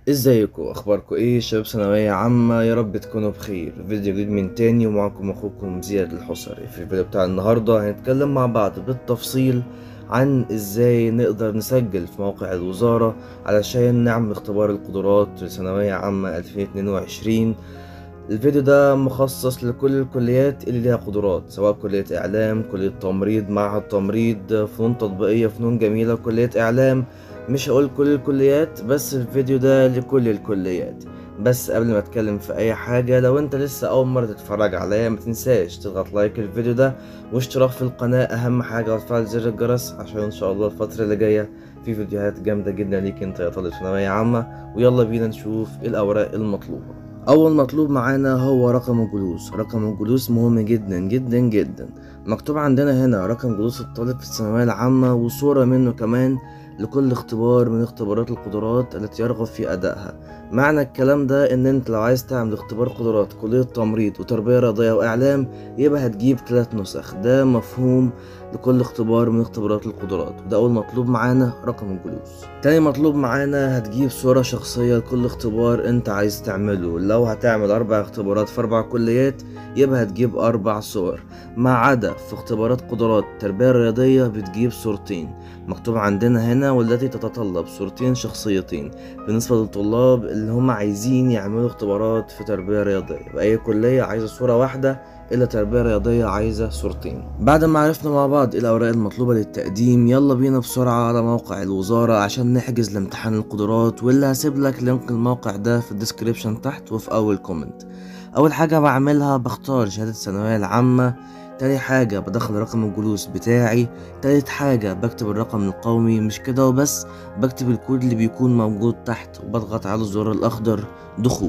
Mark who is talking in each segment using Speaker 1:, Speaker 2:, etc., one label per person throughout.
Speaker 1: ازيكم اخباركم ايه شباب ثانويه عامه يا رب تكونوا بخير فيديو جديد من تاني ومعكم اخوكم زياد الحصري في الفيديو بتاع النهارده هنتكلم مع بعض بالتفصيل عن ازاي نقدر نسجل في موقع الوزاره علشان نعمل اختبار القدرات لثانويه عامه 2022 الفيديو ده مخصص لكل الكليات اللي ليها قدرات سواء كلية إعلام كلية تمريض معهد تمريض فنون تطبيقية فنون جميلة كلية إعلام مش هقول كل الكليات بس الفيديو ده لكل الكليات بس قبل ما اتكلم في اي حاجة لو انت لسه اول مرة تتفرج عليا ما تنساش تضغط لايك الفيديو ده واشتراك في القناة اهم حاجة وتفعل زر الجرس عشان ان شاء الله الفترة اللي جاية في فيديوهات جامدة جدا ليك انت يا طالب ثانوية عامة ويلا بينا نشوف ايه الاوراق المطلوبة اول مطلوب معانا هو رقم الجلوس رقم الجلوس مهم جدا جدا جدا مكتوب عندنا هنا رقم جلوس الطالب في الثانوية العامة وصورة منه كمان لكل اختبار من اختبارات القدرات التي يرغب في أدائها معنى الكلام ده ان انت لو عايز تعمل اختبار قدرات كلية تمريض وتربية رياضية واعلام يبقى هتجيب ثلاث نسخ ده مفهوم لكل اختبار من اختبارات القدرات وده اول مطلوب معانا رقم الجلوس تاني مطلوب معانا هتجيب صورة شخصية لكل اختبار انت عايز تعمله لو هتعمل اربع اختبارات في اربع كليات يبقى هتجيب اربع صور ما عدا في اختبارات قدرات التربية الرياضية بتجيب صورتين مكتوب عندنا هنا والتي تتطلب صورتين شخصيتين بالنسبة للطلاب اللي هم عايزين يعملوا اختبارات في تربية رياضية بأي كلية عايزة صورة واحدة إلا تربية رياضية عايزة صورتين بعد ما عرفنا مع بعض إيه الأوراق المطلوبة للتقديم يلا بينا بسرعة على موقع الوزارة عشان نحجز لامتحان القدرات واللي هسيب لك لينك الموقع ده في الديسكريبشن تحت وفي أول كومنت أول حاجة بعملها بختار شهادة الثانوية العامة تاني حاجة بدخل رقم الجلوس بتاعي تالت حاجة بكتب الرقم القومي مش كده وبس بكتب الكود اللي بيكون موجود تحت وبضغط على الزرار الأخضر دخول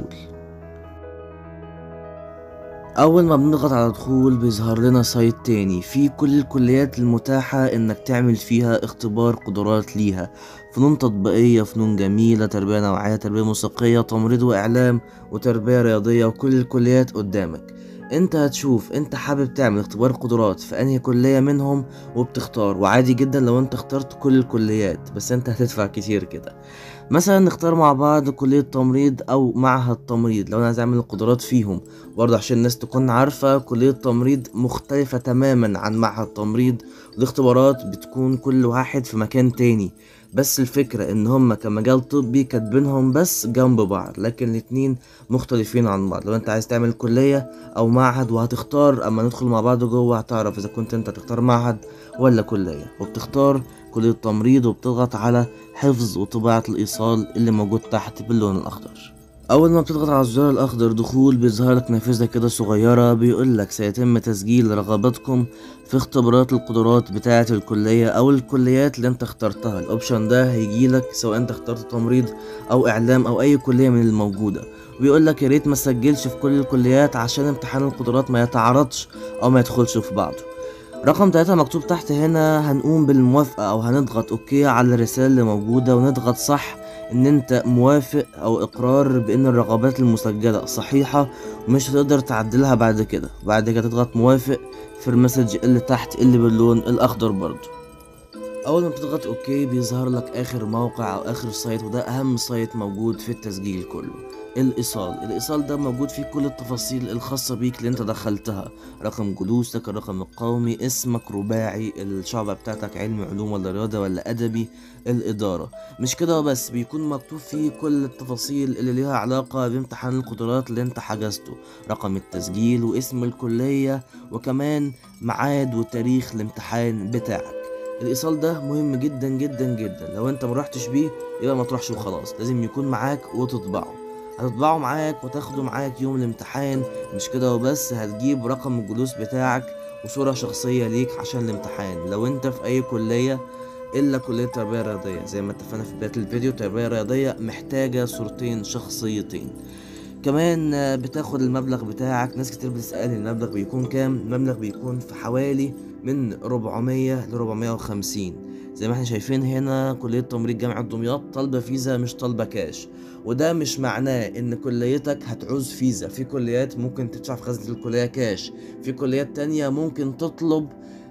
Speaker 1: أول ما بنضغط على دخول بيظهر لنا سايت تاني فيه كل الكليات المتاحة إنك تعمل فيها اختبار قدرات ليها فنون تطبيقية فنون جميلة تربية نوعية تربية موسيقية تمريض وإعلام وتربية رياضية وكل الكليات قدامك انت هتشوف انت حابب تعمل اختبار قدرات في انهي كلية منهم وبتختار وعادي جدا لو انت اخترت كل الكليات بس انت هتدفع كتير كده مثلا نختار مع بعض كلية تمريض او معهد تمريض لو انا عايز اعمل القدرات فيهم برضه عشان الناس تكون عارفة كلية تمريض مختلفة تماما عن معهد تمريض والاختبارات بتكون كل واحد في مكان تاني بس الفكرة ان هما كمجال طبي كاتبينهم بس جنب بعض لكن الاتنين مختلفين عن بعض لو انت عايز تعمل كلية او معهد وهتختار اما ندخل مع بعض جوه هتعرف اذا كنت انت تختار معهد ولا كلية وبتختار كلية تمريض وبتضغط على حفظ وطباعة الايصال اللي موجود تحت باللون الاخضر اول ما بتضغط على الزرار الاخضر دخول بيظهر لك نافذه كده صغيره بيقول لك سيتم تسجيل رغباتكم في اختبارات القدرات بتاعه الكليه او الكليات اللي انت اخترتها الاوبشن ده هيجي لك سواء انت اخترت تمريض او اعلام او اي كليه من الموجوده وبيقول لك يا ريت ما تسجلش في كل الكليات عشان امتحان القدرات ما يتعارضش او ما يدخلش في بعضه رقم تلاتة مكتوب تحت هنا هنقوم بالموافقة أو هنضغط أوكي على الرسالة اللي موجودة ونضغط صح ان انت موافق او اقرار بان الرغبات المسجلة صحيحة ومش هتقدر تعدلها بعد كده بعد كده تضغط موافق في المسج اللي تحت اللي باللون الاخضر برضو اول ما بتضغط اوكي بيظهر لك اخر موقع او اخر سايت وده اهم سايت موجود في التسجيل كله الايصال الايصال ده موجود فيه كل التفاصيل الخاصه بيك اللي انت دخلتها رقم جلوسك الرقم القومي اسمك رباعي الشعبة بتاعتك علم علوم ولا رياضه ولا ادبي الاداره مش كده بس بيكون مكتوب فيه كل التفاصيل اللي ليها علاقه بامتحان القدرات اللي انت حجزته رقم التسجيل واسم الكليه وكمان ميعاد وتاريخ الامتحان بتاعك الايصال ده مهم جدا جدا جدا لو انت مرحتش بيه يبقى ما تروحش وخلاص لازم يكون معاك وتطبعه هتطبعه معاك وتاخده معاك يوم الامتحان مش كده وبس هتجيب رقم الجلوس بتاعك وصورة شخصية ليك عشان الامتحان لو انت في اي كلية الا كلية تربية رياضية زي ما اتفقنا في بداية الفيديو تربية رياضية محتاجة صورتين شخصيتين كمان بتاخد المبلغ بتاعك ناس كتير بتسألني المبلغ بيكون كام المبلغ بيكون في حوالي من 400 ل 450 زي ما احنا شايفين هنا كلية تمريض جامعة دمياط طالبة فيزا مش طالبة كاش وده مش معناه ان كليتك هتعوز فيزا في كليات ممكن تدفع في خزنة الكلية كاش في كليات تانية ممكن تطلب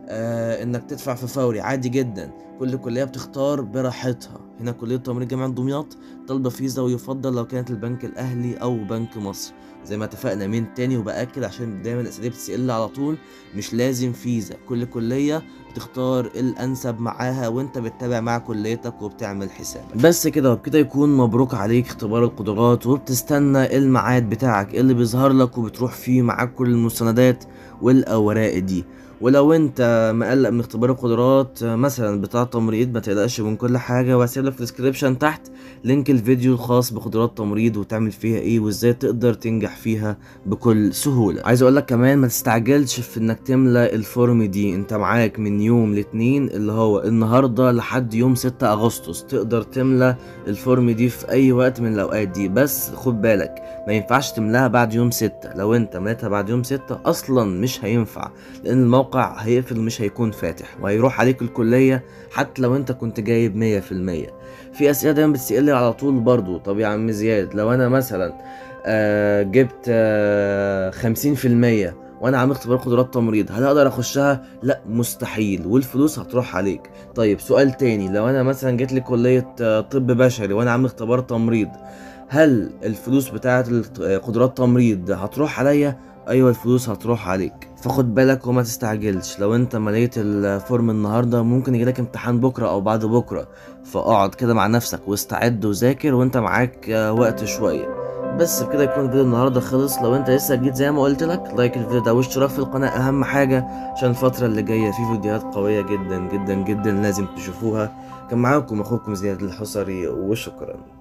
Speaker 1: آه انك تدفع في فوري عادي جدا كل كلية بتختار براحتها هنا كلية تمريض جامعة دمياط طالبة فيزا ويفضل لو كانت البنك الأهلي أو بنك مصر زي ما اتفقنا من تاني وبأكد عشان دايما الأسئلة بتسأل على طول مش لازم فيزا كل كلية بتختار الأنسب معاها وانت بتتابع مع كليتك وبتعمل حسابك بس كده وبكده يكون مبروك عليك اختبار القدرات وبتستنى الميعاد بتاعك اللي بيظهر لك وبتروح فيه معاك كل المستندات والأوراق دي ولو انت مقلق من اختبار القدرات مثلا بتاع تمريض ما تقلقش من كل حاجه وهسيب لك في الديسكريبشن تحت لينك الفيديو الخاص بقدرات تمريض وتعمل فيها ايه وازاي تقدر تنجح فيها بكل سهوله عايز اقول لك كمان ما تستعجلش في انك تملى الفورم دي انت معاك من يوم الاثنين اللي هو النهارده لحد يوم 6 اغسطس تقدر تملى الفورم دي في اي وقت من الاوقات دي بس خد بالك ما ينفعش تملاها بعد يوم 6 لو انت مليتها بعد يوم 6 اصلا مش هينفع لان الموقع هيقفل مش هيكون فاتح وهيروح عليك الكلية حتى لو انت كنت جايب مية في المية في اسئلة دايما بتسألني على طول برضو طب يا عم زياد لو انا مثلا آه جبت خمسين في المية وانا عامل اختبار قدرات تمريض هل اقدر اخشها لا مستحيل والفلوس هتروح عليك طيب سؤال تاني لو انا مثلا جيت لي كلية آه، طب بشري وانا عامل اختبار تمريض هل الفلوس بتاعة قدرات تمريض هتروح عليا ايوه الفلوس هتروح عليك فخد بالك وما تستعجلش لو انت مليت الفورم النهارده ممكن يجيلك امتحان بكره او بعد بكره فاقعد كده مع نفسك واستعد وذاكر وانت معاك آه، وقت شويه بس بكده يكون الفيديو النهارده خلص لو انت لسه جديد زي ما قلت لك لايك الفيديو ده واشتراك في القناه اهم حاجه عشان الفتره اللي جايه في فيديوهات قويه جدا جدا جدا لازم تشوفوها كان معاكم اخوكم زياد الحصري وشكرا